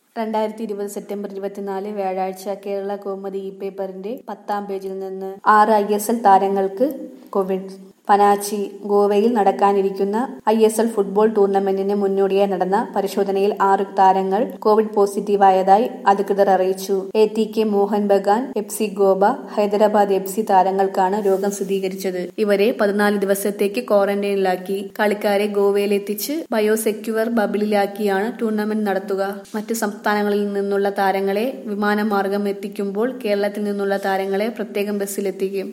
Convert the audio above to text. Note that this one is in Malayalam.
രണ്ടായിരത്തി ഇരുപത് സെപ്റ്റംബർ ഇരുപത്തിനാല് വ്യാഴാഴ്ച കേരള കൗമുദി ഇ പേപ്പറിന്റെ പത്താം പേജിൽ നിന്ന് ആറ് ഐ എസ് എൽ താരങ്ങൾക്ക് കോവിഡ് പനാച്ചി ഗോവയിൽ നടക്കാനിരിക്കുന്ന ഐ എസ് എൽ ഫുട്ബോൾ ടൂർണമെന്റിന് മുന്നോടിയായി നടന്ന പരിശോധനയിൽ ആറ് താരങ്ങൾ കോവിഡ് പോസിറ്റീവായതായി അധികൃതർ അറിയിച്ചു A T K Mohun Bagan F C Goa Hyderabad F C താരങ്ങൾക്കാണ് രോഗം സ്ഥിരീകരിച്ചത് ഇവരെ പതിനാല് ദിവസത്തേക്ക് ക്വാറന്റൈനിലാക്കി കളിക്കാരെ ഗോവയിലെത്തിച്ച് ബയോസെക്യുവർ ബബിളിലാക്കിയാണ് ടൂർണമെന്റ് നടത്തുക മറ്റ് സംസ്ഥാനങ്ങളിൽ നിന്നുള്ള താരങ്ങളെ വിമാനമാർഗം എത്തിക്കുമ്പോൾ കേരളത്തിൽ നിന്നുള്ള താരങ്ങളെ പ്രത്യേകം ബസ്സിലെത്തിക്കും